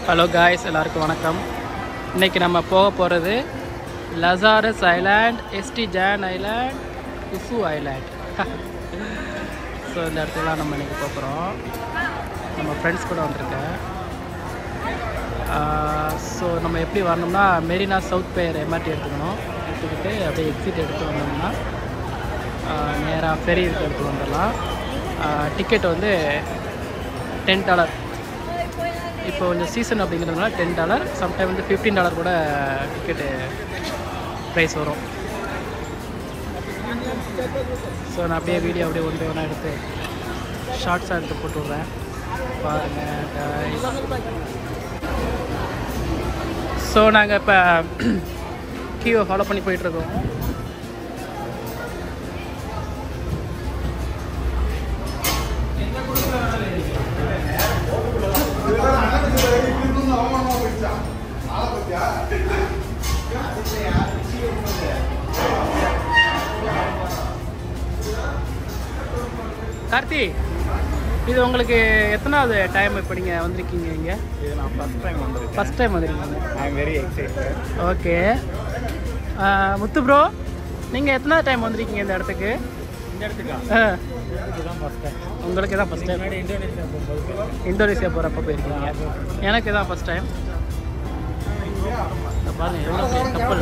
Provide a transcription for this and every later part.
Hello guys எல்லாருக்கும் வணக்கம் இன்னைக்கு நம்ம போக போகிறது Lazarus island ST John island Kusu island so இந்த இடத்துக்குலாம் நம்ம இன்னைக்கு போகிறோம் நம்ம ஃப்ரெண்ட்ஸ் கூட வந்திருக்கேன் ஸோ நம்ம எப்படி வரணும்னா மெரினா சவுத் பேர் எம்ஆர்டி எடுத்துக்கணும் எடுத்துக்கிட்டு அப்படியே எக்ஸிட் எடுத்து வந்தோம்னா நேராக ஃபெரி இருக்க எடுத்து வந்துடலாம் டிக்கெட் வந்து டென் டாலர் இப்போ கொஞ்சம் சீசன் அப்படிங்கிறதுனால டென் டாலர் சம்டைம் வந்து ஃபிஃப்டீன் டாலர் கூட டிக்கெட்டு ப்ரைஸ் வரும் ஸோ நான் அப்படியே வீடியோ அப்படியே ஒன்று ஒன்றா எடுத்து ஷார்ட்ஸாக எடுத்து போட்டு விட்றேன் பாருங்கள் ஸோ நாங்கள் இப்போ கியூவை ஃபாலோ பண்ணி போயிட்டுருக்கோம் கார்த்தி இது உங்களுக்கு எத்தனாவது டைம் இப்போ நீங்கள் வந்திருக்கீங்க இங்கே இது நான் ஃபர்ஸ்ட் டைம் வந்திருக்கேன் ஃபஸ்ட் டைம் வந்திருக்கீங்க I am very excited okay Muthu bro நீங்கள் எத்தனாவது டைம் வந்திருக்கீங்க இந்த இடத்துக்கு இந்த இடத்துக்கா ஆ, இதுதான் ஃபர்ஸ்ட் டைம் உங்களுக்கு தான் ஃபஸ்ட் டைம் முன்னாடி இந்தோனேஷியா போகும்போது இந்தோனேசியா போகிறப்ப போயிருக்கீங்க எனக்கு தான் ஃபஸ்ட் டைம் பாருங்க எவ்வளோ பெரிய கப்பல்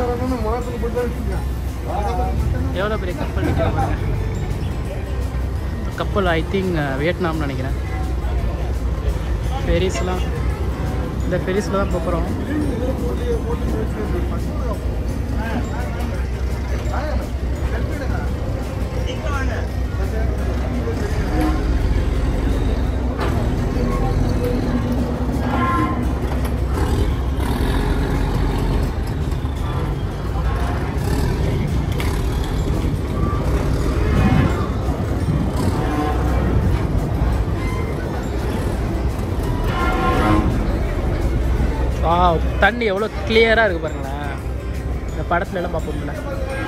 எவ்வளோ பெரிய கப்பல் நிற்கிற பாருங்க கப்பல் ஐ திங்க் வியட்நாம்னு நினைக்கிறேன் ஃபெரிஸ்லாம் இந்த ஃபெரிஸில் தான் போகிறோம் ஆ தண்ணி எவ்வளோ கிளியராக இருக்குது பாருங்களேன் இந்த படத்துல எல்லாம் பார்ப்போம்ல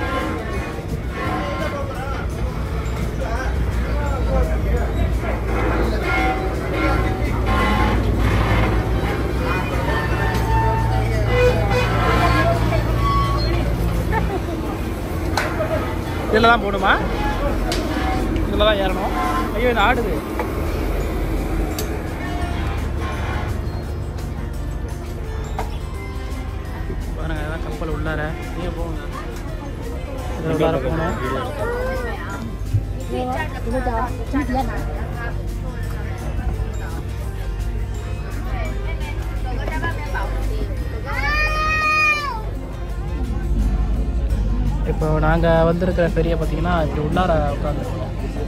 இதில் தான் போகணுமா இதில் தான் ஏறணும் ஐயோ இது ஆடுது பாருங்க அதான் கப்பல் உள்ளார நீங்க போங்க இதுல உள்ளார போகணும் இப்போ நாங்கள் வந்திருக்கிற பெரிய பார்த்தீங்கன்னா இப்படி உள்ளார உட்காந்துருக்கோம்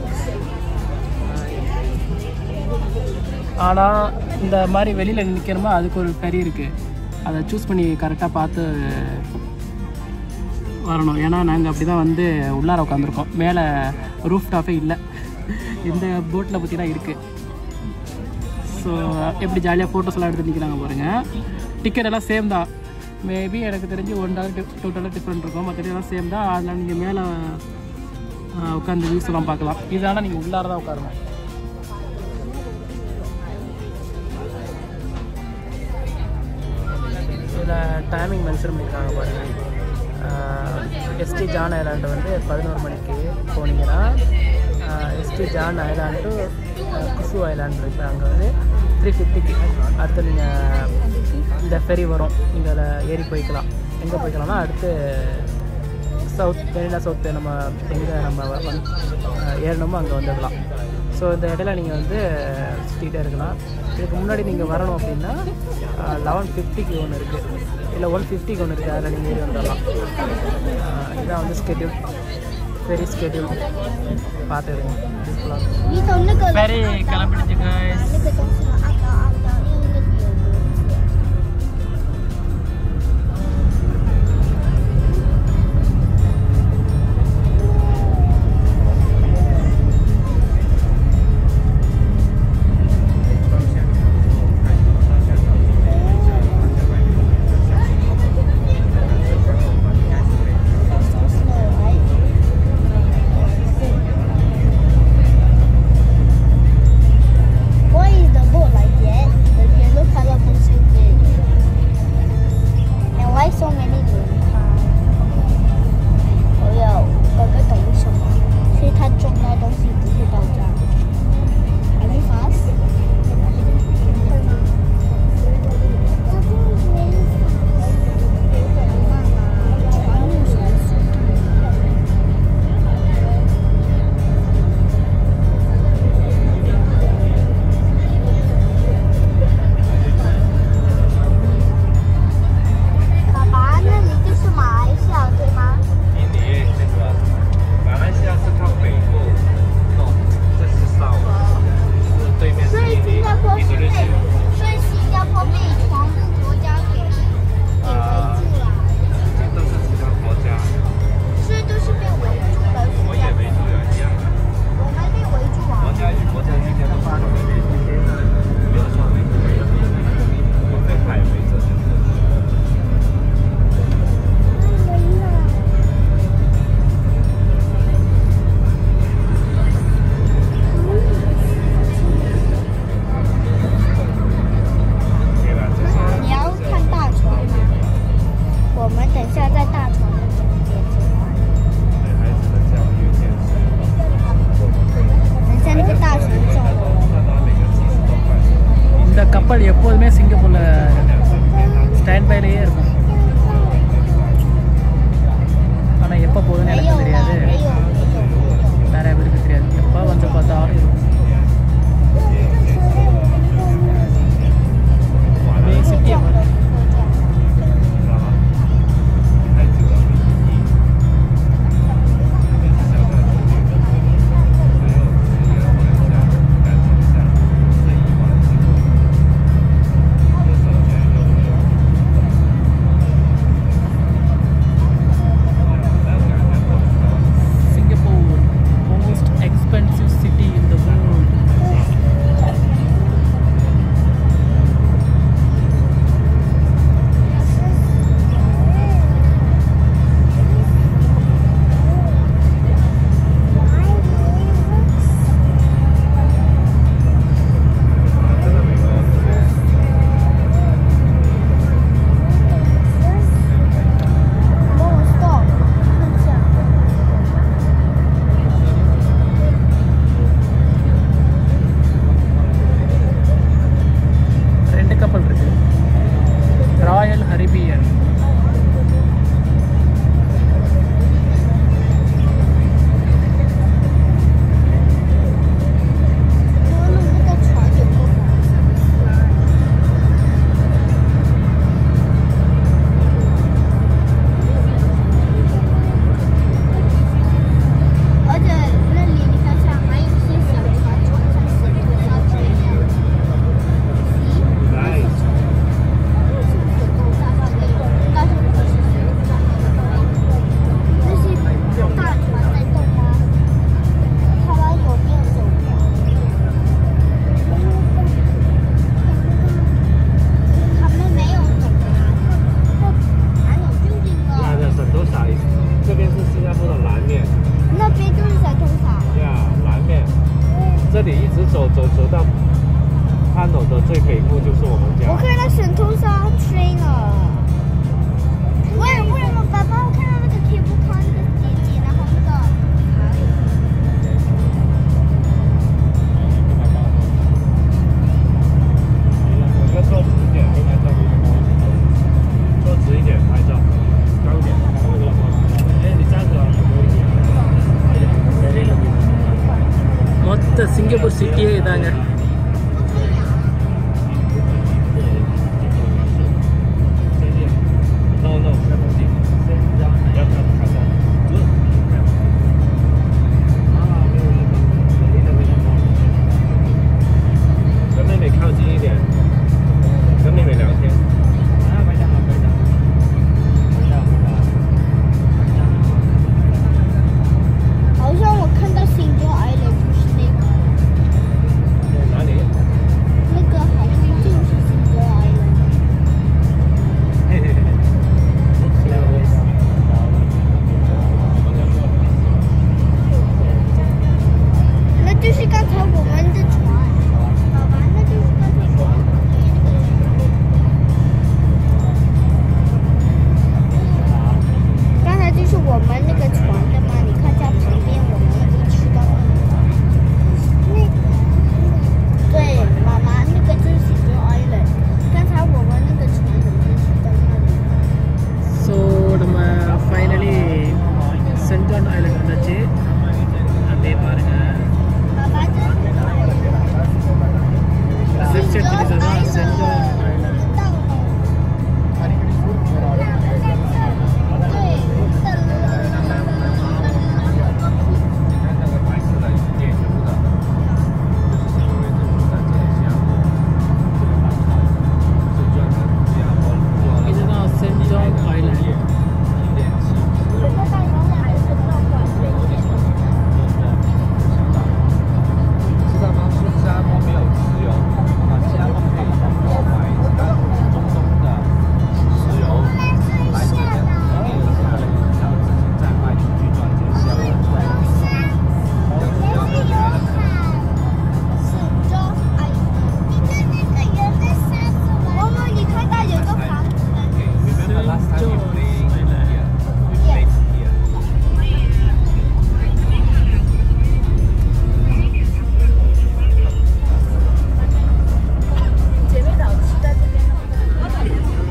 ஆனால் இந்த மாதிரி வெளியில் நிற்கிறோமோ அதுக்கு ஒரு பெரி இருக்குது அதை சூஸ் பண்ணி கரெக்டாக பார்த்து வரணும் ஏன்னா நாங்கள் அப்படி தான் வந்து உள்ளார உட்காந்துருக்கோம் மேலே ரூஃப் டாப்பே இல்லை இந்த போட்டில் பார்த்தீங்கன்னா இருக்குது ஸோ எப்படி ஜாலியாக ஃபோட்டோஸ் எல்லாம் எடுத்து நிற்கிறாங்க பாருங்கள் டிக்கெட் எல்லாம் சேம் தான் மேபி எனக்கு தெரிஞ்சு one dollar two dollar different இருக்கும் மற்றபடி எல்லாம் சேம் தான் அதில் நீங்கள் மேலே உட்காந்து வியூஸ் எல்லாம் பார்க்கலாம் இதனால் நீங்கள் உள்ளார தான் உட்காரணும் இதில் டைமிங் மென்ஷன் பண்ணியிருக்காங்க பாருங்கள் எஸ்டி ஜான் ஐலாண்டு வந்து பதினோரு மணிக்கு போனீங்கன்னா ST John island to Kusu island இருக்குது அங்கே வந்து த்ரீ ஃபிஃப்டிக்கு அடுத்து நீங்கள் இந்த ஃபெரி வரும் நீங்கள் அதில் ஏறி போய்க்கலாம் எங்கே போய்க்கலாம்னா அடுத்து சவுத் மெரினா சவுத் நம்ம எங்கே நம்ம வ- வந்து அஹ், ஏறணுமோ அங்கே வந்துடலாம் ஸோ இந்த இடையில நீங்கள் வந்து சுற்றிக்கிட்டே இருக்கலாம் இதுக்கு முன்னாடி நீங்கள் வரணும் அப்படின்னா லெவன் ஃபிஃப்டிக்கு ஒன்று இருக்குது இல்லை ஒன் ஃபிஃப்டிக்கு ஒன்று இருக்குது அதில் நீங்கள் ஏறி வந்துடலாம் அஹ், இதான் வந்து ஸ்கெட்யூல் வெரி ஸ்கெட்யூல் பார்த்துடுங்க யூஸ்ஃபுல்லாக வெரி கிளம்பிடுச்சு guys. What is the boat? கப்பல் எப்போதுமே சிங்கப்பூரில் ஸ்டாண்ட் பைலேயே இருக்கும் ஆனால் எப்போ போகுதுன்னு எனக்கு தெரியாது நிறைய பேருக்கு தெரியாது எப்போ வந்து பார்த்தாலும் இருக்கும் அப்படியே சிட்டியை பாருங்க Singapore, most expensive city in the world.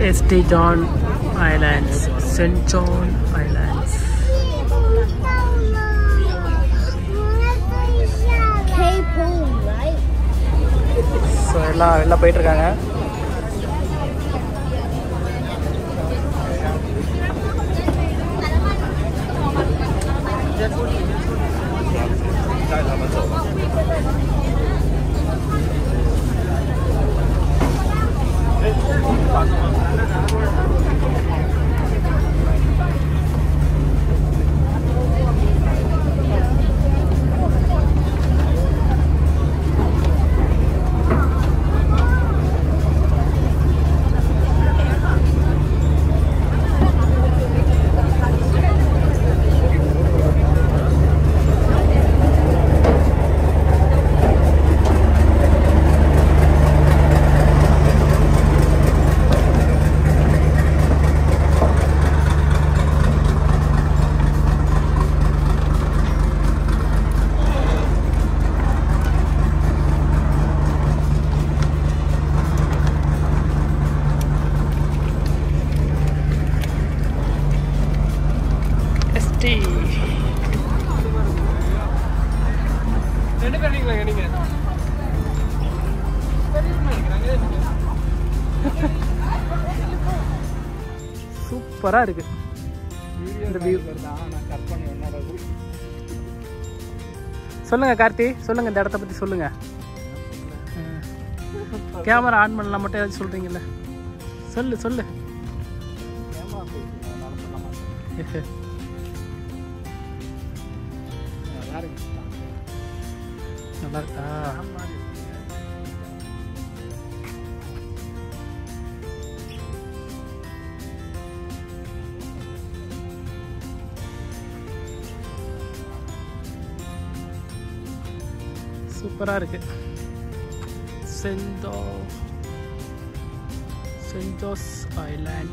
ST John islands saint John islands Cape Horn, right? So எல்லாம் வெளில போயிட்டுருக்காங்க எஸ்டி சூப்பராக இருக்கு இந்த view. தான் நான் கட் பண்ணி என்னோட சொல்லுங்க கார்த்தி சொல்லுங்க இந்த இடத்த பற்றி சொல்லுங்க கேமரா ஆன் பண்ணலாம் மட்டும் ஏதாச்சும் சொல்றீங்கல்ல சொல்லு சொல்லு கேமரா அதனால சொல்ல மாட்டேன் நல்லா இருக்கு நல்லா இருக்கா சூப்பராக இருக்கு சென்டோ சென்டோஸ் ஐலாண்ட்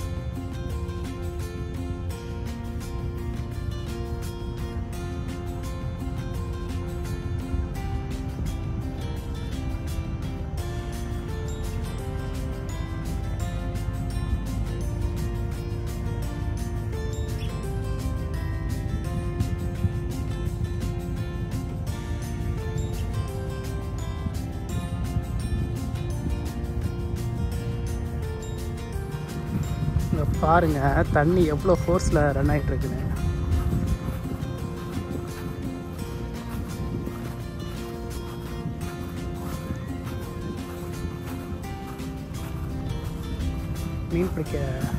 இங்க பாருங்க தண்ணி எவ்வளோ ஃபோர்ஸில் ரன் ஆகிட்டு இருக்குன்னு மீன் பிடிக்க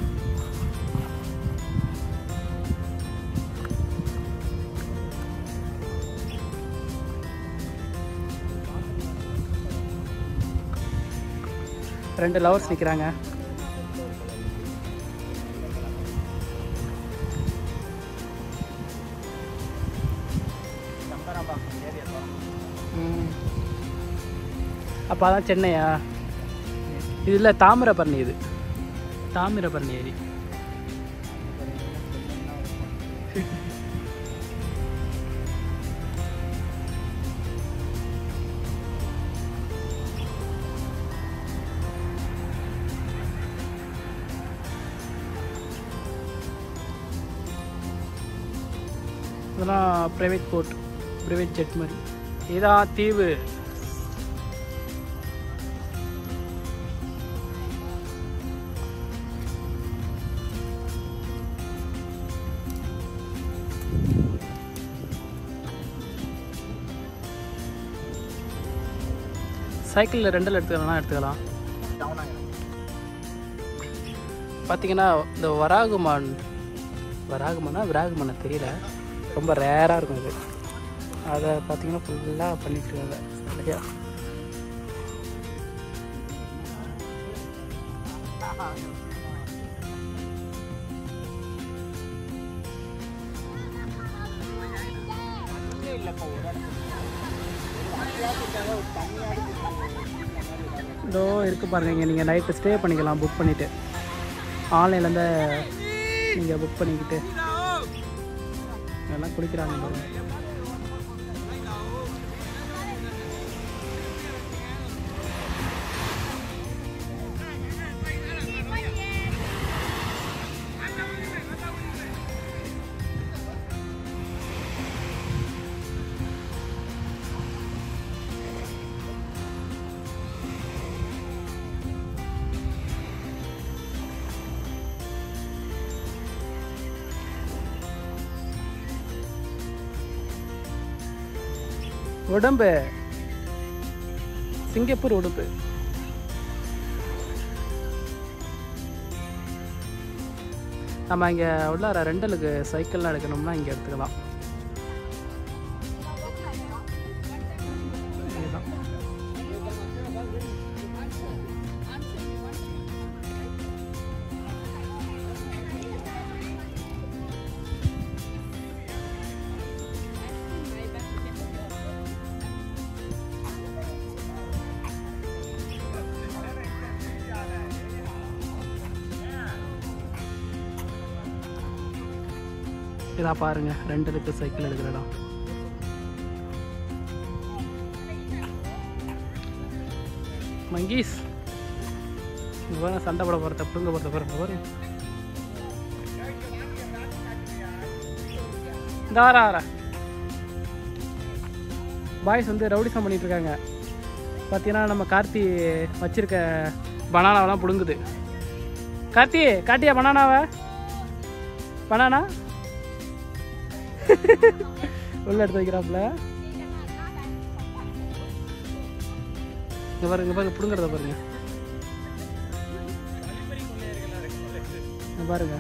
ரெண்டு லவர்ஸ் நிற்கிறாங்க சங்கராம்பாக்கம் ஏரியா அப்போ அதான் சென்னையா இது இல்லை தாமிரபரணி இது தாமிரபரணி ஏரி இதெல்லாம் ப்ரைவேட் போட் ப்ரைவேட் ஜெட் மாதிரி இதான் தீவு சைக்கிளில் ரெண்டில் எடுத்துக்கலாம் எடுத்துக்கலாம் டவுன் ஆகிடும் பார்த்தீங்கன்னா இந்த வராகுமான் வராகுமானா விராகுமானா தெரியல ரொம்ப ரேராக இருக்கும் இது அதை பார்த்தீங்கன்னா ஃபுல்லாக பண்ணிட்டு இருக்காங்க நிறையா இதோ இருக்கு பாருங்க இங்கே நீங்கள் நைட்டு ஸ்டே பண்ணிக்கலாம் புக் பண்ணிவிட்டு ஆன்லைன்லேருந்து நீங்கள் புக் பண்ணிக்கிட்டு எல்லாம் குளிக்கிறாங்க பாருங்க உடம்பு சிங்கப்பூர் உடுப்பு நம்ம இங்கே உள்ளார ரெண்டலுக்கு சைக்கிள்லாம் எடுக்கணும்னா இங்கே எடுத்துக்கலாம் இதுதான். இதா பாருங்க ரெண்டலுக்கு சைக்கிள் எடுக்கிற இடம் மங்கீஸ் இங்க பாருங்க சண்டை போட போகிறத புடுங்க போகிறத பாருங்க பாருங்க இந்த வார வர பாய்ஸ் வந்து ரவுடிசம் பண்ணிட்டு இருக்காங்க பார்த்தீங்கன்னா நம்ம கார்த்தி வச்சிருக்க பனானாவெல்லாம் பிடுங்குது கார்த்தி காட்டியா பனானாவை பனானா உள்ள எடுத்து வைக்கிறாப்புல இங்க பாருங்க இங்க பாருங்க புடுங்குறத பாருங்க இங்க பாருங்க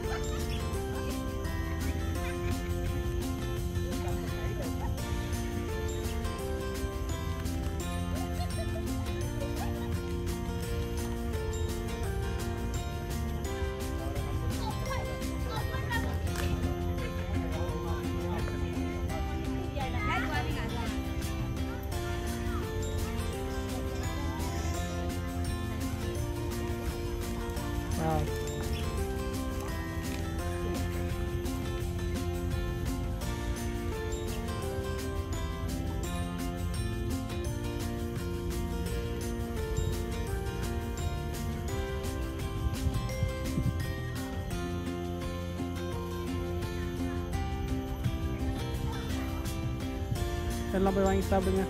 ஆ எல்லாம் போய் வாங்கி சாப்பிடுங்க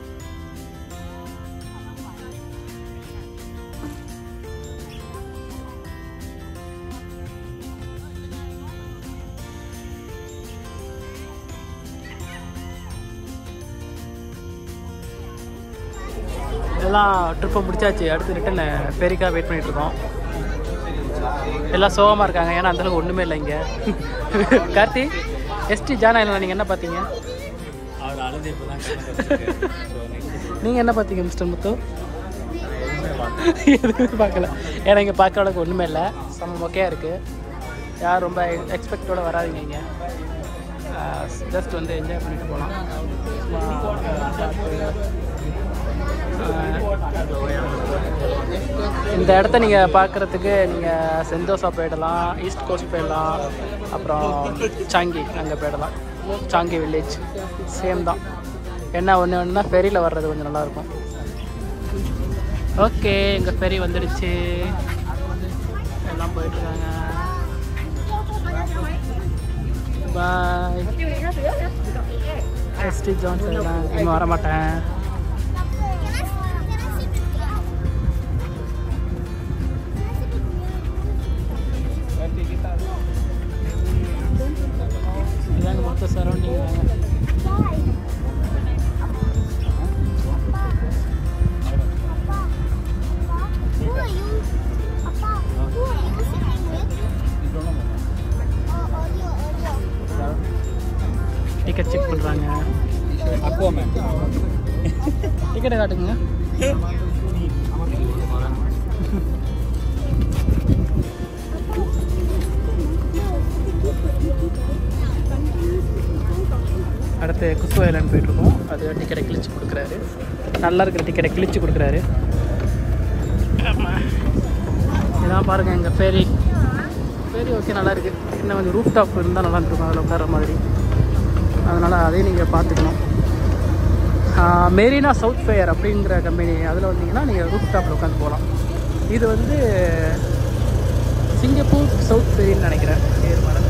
எல்லாம் ட்ரிப்பை முடிச்சாச்சு அடுத்து ரிட்டன் ஃபெரிக்காக வெயிட் பண்ணிட்டு இருக்கோம் எல்லாம் சோகமாக இருக்காங்க ஏன்னா அந்தளவுக்கு ஒன்றுமே இல்லை இங்கே கார்த்தி எஸ்டி ஜானா இல்லை நீங்கள் என்ன பார்த்தீங்க அவர் அழுது இப்போ தான் நீங்கள் என்ன பார்த்தீங்க மிஸ்டர் முத்து எதுவுமே பார்க்கல ஏன்னா இங்கே பார்க்குற அளவுக்கு ஒன்றுமே இல்லை செம்ம மொக்கையாக இருக்குது யார் ரொம்ப எக்ஸ்பெக்டோட வராதீங்க இங்கே ஜஸ்ட் வந்து என்ஜாய் பண்ணிட்டு போகலாம் இந்த இடத்த நீங்கள் பார்க்குறதுக்கு நீங்கள் செந்தோசா போயிடலாம் ஈஸ்ட் கோஸ்ட் போயிடலாம் அப்புறம் சாங்கி அங்கே போயிடலாம் சாங்கி வில்லேஜ் சேம் தான் என்ன ஒன்று ஒன்றுனா ஃபெரியில் வர்றது கொஞ்சம் நல்லாயிருக்கும் ஓகே எங்கள் ஃபெரி வந்துடுச்சு எல்லாம் போயிட்டுருக்காங்க பாய் எஸ்டி ஜான்சன் இங்கே வர மாட்டேன் இதாங்க மொத்த surrounding Who are you? Papa, who are you sitting with? Oh, audio, audio. Ticket check பண்ணுறாங்க அப்போ மேம் டிக்கெட்டை காட்டுங்க அடுத்து குசு ஐலாண்ட் போயிட்டுருக்கோம் அது டிக்கெட்டை கிழிச்சு கொடுக்குறாரு நல்லா இருக்கிற டிக்கெட்டை கிழிச்சு கொடுக்குறாரு ஆமா. இதான் பாருங்கள் எங்கள் ஃபேரி ஃபேரி ஓகே நல்லா இருக்குது இன்னும் கொஞ்சம் ரூஃப் டாப் இருந்தால் நல்லா இருந்திருக்கும் அதில் உட்கார மாதிரி அதனால் அதையும் நீங்கள் பார்த்துக்கணும் மெரினா சவுத் ஃபேயர் அப்படிங்கிற கம்பெனி அதில் வந்தீங்கன்னா நீங்கள் ரூஃப் டாப்பில் உட்காந்து போகலாம் இது வந்து சிங்கப்பூர் சவுத் ஃபேரின்னு நினைக்கிறேன் பேர் மறந்து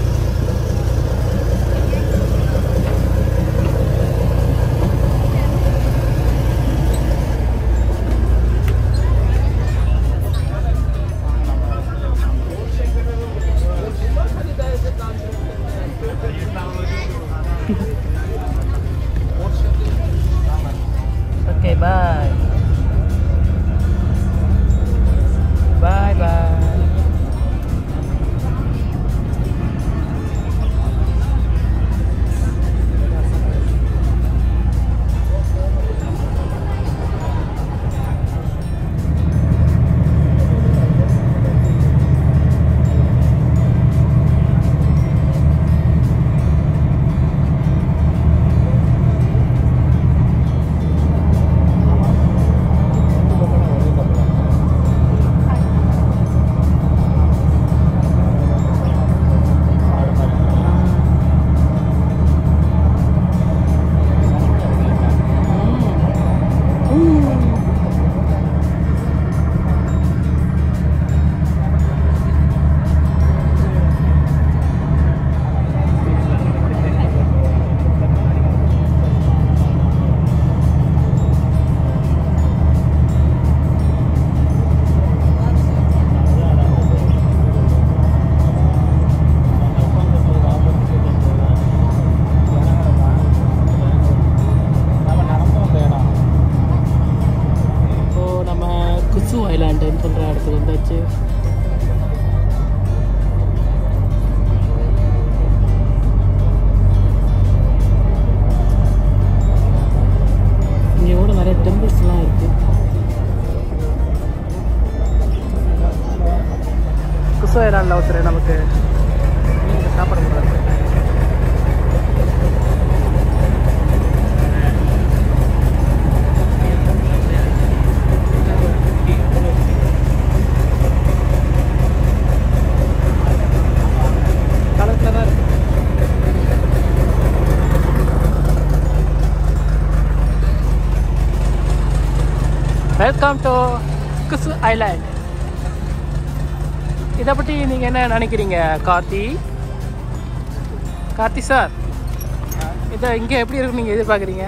ஐலாண்டுன்னு சொல்கிற இடத்துக்கு வந்தாச்சு இங்கே கூட நிறைய டெம்பிள்ஸ்லாம் இருக்குது குசோ ஐலாண்டில் ஒருத்தர் நமக்கு மீன் சாப்பாடு கொடுக்குறாரு. கலர்ல தான் இருக்கு வெல்கம் டு குசு ஐலாண்ட் இதை பற்றி நீங்கள் என்ன நினைக்கிறீங்க கார்த்தி கார்த்தி சார் இதை இங்கே எப்படி இருக்கு நீங்கள் எதிர்பார்க்குறீங்க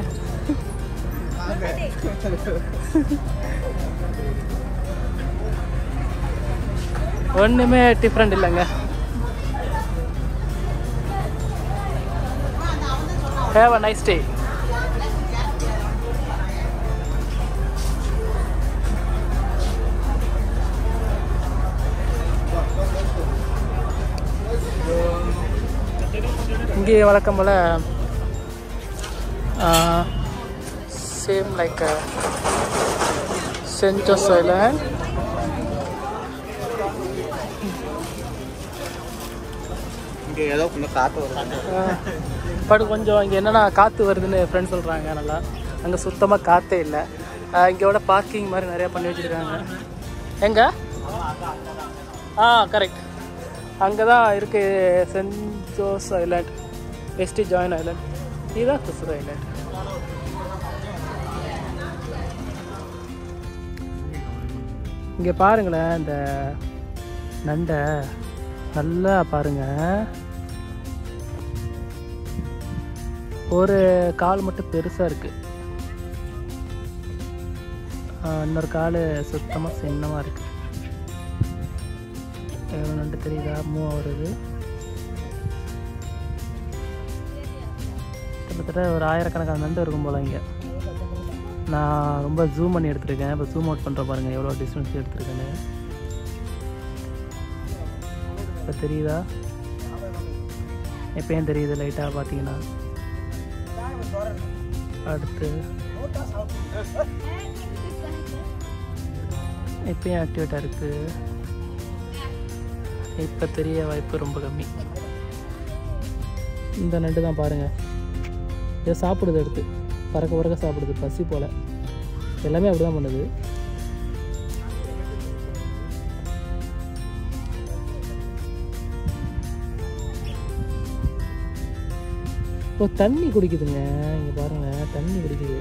ஒன்றுமே டிஃப்ரெண்ட் இல்லைங்க ஹேவ் அ நைஸ் டே இங்கே வழக்கம் போல் same like saint Jose island இங்கே ஏதோ கொஞ்சம் காற்று வருது பட் கொஞ்சம் இங்கே என்னென்னா காற்று வருதுன்னு ஃப்ரெண்ட்ஸ் சொல்கிறாங்க நல்லா அங்கே சுத்தமாக காற்றே இல்லை இங்கேயோட பார்க்கிங் மாதிரி நிறையா பண்ணி வச்சுருக்காங்க எங்கே ஆ கரெக்ட் அங்கே தான் இருக்குது saint Jose island ST join island இதுதான் குசுர் ஐலாண்ட் இங்கே பாருங்களேன் இந்த நண்டை நல்லா பாருங்க ஒரு கால் மட்டும் பெருசாக இருக்கு ஆ, இன்னொரு கால் சுத்தமாக சின்னமாக இருக்கு எவ்வளோ நண்டு தெரியுதா மூவ் வருது கிட்டத்தட்ட ஒரு ஆயிரக்கணக்கான நண்டு இருக்கும் போல இங்கே நான் ரொம்ப ஜூம் பண்ணி எடுத்திருக்கேன் இப்போ ஜூம் அவுட் பண்ணுற பாருங்க எவ்வளோ டிஸ்டன்ஸ் எடுத்திருக்கேன்னு இப்போ தெரியுதா எப்பயும் தெரியுது லைட்டாக பார்த்தீங்கன்னா அடுத்து இப்பயும் ஆக்டிவேட்டாக இருக்குது இப்போ தெரிய வாய்ப்பு ரொம்ப கம்மி இந்த நண்டு தான் பாருங்கள் இதை சாப்பிடுது எடுத்து பறக்க பறக்க சாப்பிடுது பசி போல் எல்லாமே அப்படி தான் பண்ணுது ஓ தண்ணி குடிக்குதுங்க இங்கே பாருங்க தண்ணி குடிக்குது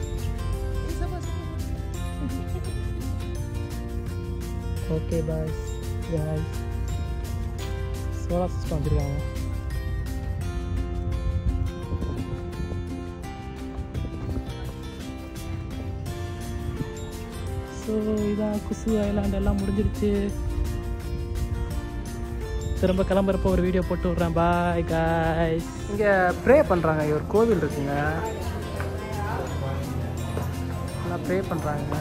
okay boys bye solar system வச்சுருக்காங்க ஸோ இதான் குசு ஐலாண்ட் எல்லாம் முடிஞ்சிருச்சு திரும்ப கிளம்புறப்போ ஒரு வீடியோ போட்டு விட்றேன் பாய் காய்ஸ் இங்கே ப்ரே பண்ணுறாங்க இங்க ஒரு கோவில் இருக்குங்க எல்லாம் ப்ரே பண்ணுறாங்க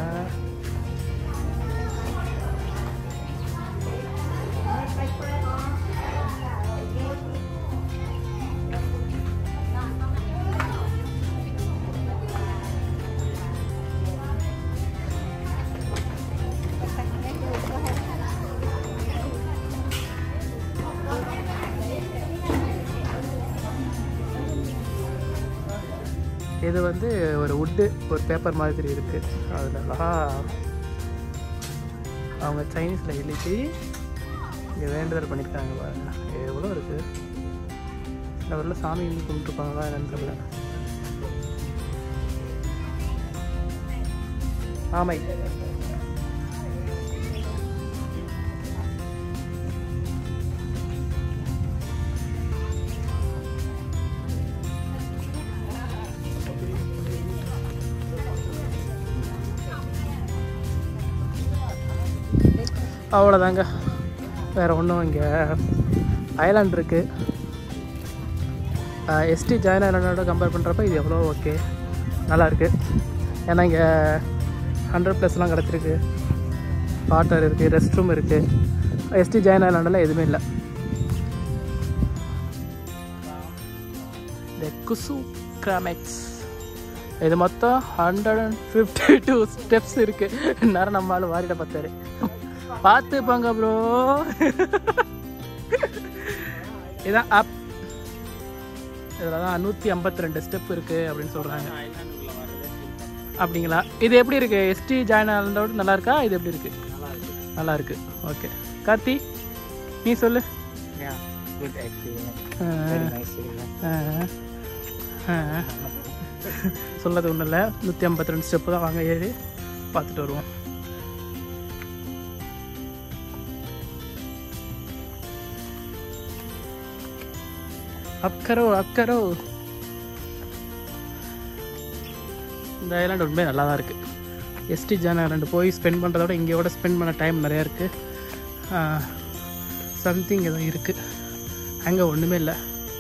இது வந்து ஒரு உட்டு ஒரு பேப்பர் மாதிரி இருக்குது அதில் அழகா அவங்க சைனீஸில் எழுதி இங்கே வேண்டுதல் பண்ணியிருக்காங்க பாருங்க எவ்வளோ இருக்குது இந்த ஊரில் சாமி கும்பிட்டுருப்பாங்களா என்னன்னு தெரியல ஆமை அவ்வளோதாங்க வேறு ஒன்றும் இங்கே ஐலாண்ட் இருக்குது எஸ்டி ஜாயின் ஐலாண்டோட கம்பேர் பண்ணுறப்ப இது எவ்வளோ ஓகே நல்லா இருக்கு ஏன்னா இங்கே ஹண்ட்ரட் ப்ளஸ்லாம் கிடச்சிருக்கு வாட்டர் இருக்குது ரெஸ்ட் ரூம் இருக்குது எஸ்டி ஜாயின் ஐலாண்டில் எதுவுமே இல்லை இந்த குசு கிராமெக்ஸ் இது மொத்தம் hundred and fifty two steps இருக்குது நேரம் நம்ம ஆள் வாரிட பார்த்தாரு பார்த்து போங்க ப்ரோ இதான் அப் இதில் தான் நூற்றி ஐம்பத்தி ரெண்டு ஸ்டெப் இருக்குது அப்படின்னு சொல்கிறாங்க அப்படிங்களா இது எப்படி இருக்குது எஸ்டி ஜாயின் ஆனதோட நல்லா இருக்கா இது எப்படி இருக்குது நல்லா இருக்கு ஓகே கார்த்தி நீ சொல்லு Yeah, good experience. ஆ, Very nice experience. ஆ, ஆ. சொல்லது ஒன்றும் இல்லை நூற்றி ஐம்பத்தி ரெண்டு ஸ்டெப்பு தான் வாங்க ஏறி பார்த்துட்டு வருவோம் அப்கரோ அப்கரோ இந்த ஐலாண்ட் உண்மையாக நல்லா தான் இருக்குது எஸ்டி ஜான் ஐலாண்டு போய் ஸ்பெண்ட் பண்ணுறத விட இங்கேயோட ஸ்பெண்ட் பண்ண டைம் நிறையா இருக்குது சம்திங் ஏதோ இருக்குது அங்கே ஒன்றுமே இல்லை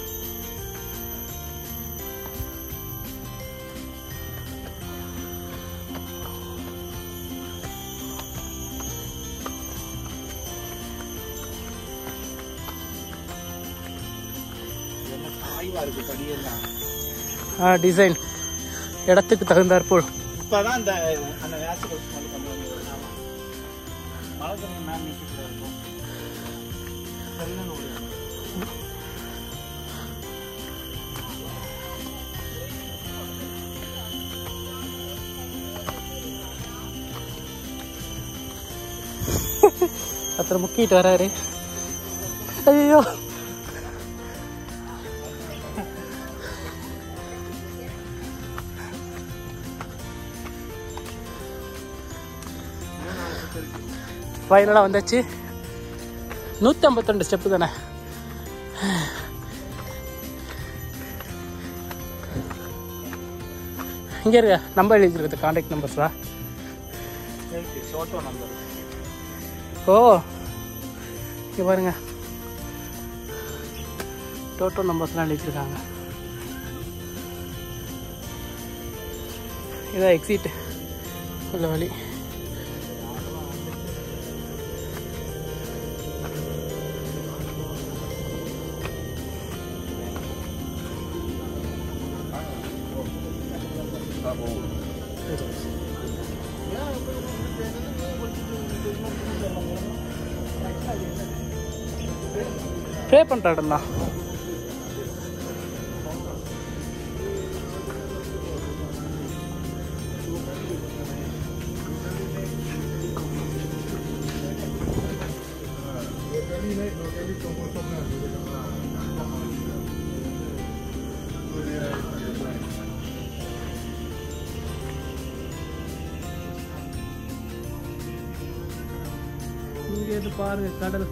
என்ன சாய்வா இருக்கு படியெல்லாம் டிசைன் இடத்துக்கு தகுந்தாற்போல் இப்பதான் அந்த அந்த நேச்சுரல் ஸ்மெல் கொண்டு வந்து ஆமா மழை தண்ணி மேல நிக்கிட்டு இருக்கும் செல்லுன்னு ஒரு ஒருத்தர் முக்கிட்டு வராரு ஐயோ ஃபைனலாக வந்தாச்சு நூற்றி ஐம்பத்தி ஸ்டெப்பு தானே இங்கே இருக்க நம்பர் எழுதிருக்குது காண்டாக்ட் நம்பர்ஸா ஃபோட்டோ நம்பர் ஓ இங்கே பாருங்க டோட்டோ நம்பர்ஸ்லாம் எழுதியிருக்காங்க இதான் எக்ஸிட் உள்ள வழி ப்ரே பண்ணுற இடம் தான் இங்கே இருந்து பாருங்க கடல்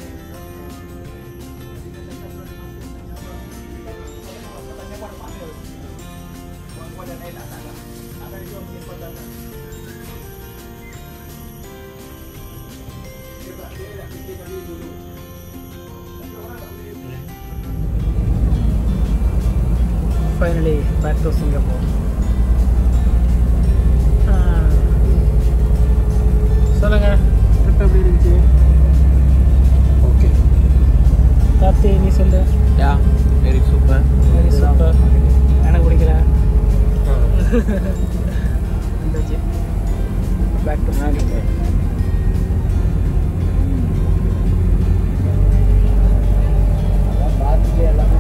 ஃபைனலி பேக் டு சிங்கப்பூர் சொல்லுங்க ட்ரிப் எப்படி இருந்துச்சு ஓகே கார்த்தி நீ சொல்லு yeah very super very super எனக்கு பிடிக்கல வந்தாச்சு பேக் டு சிங்கப்பூர் பார்த்துட்டு எல்லாமே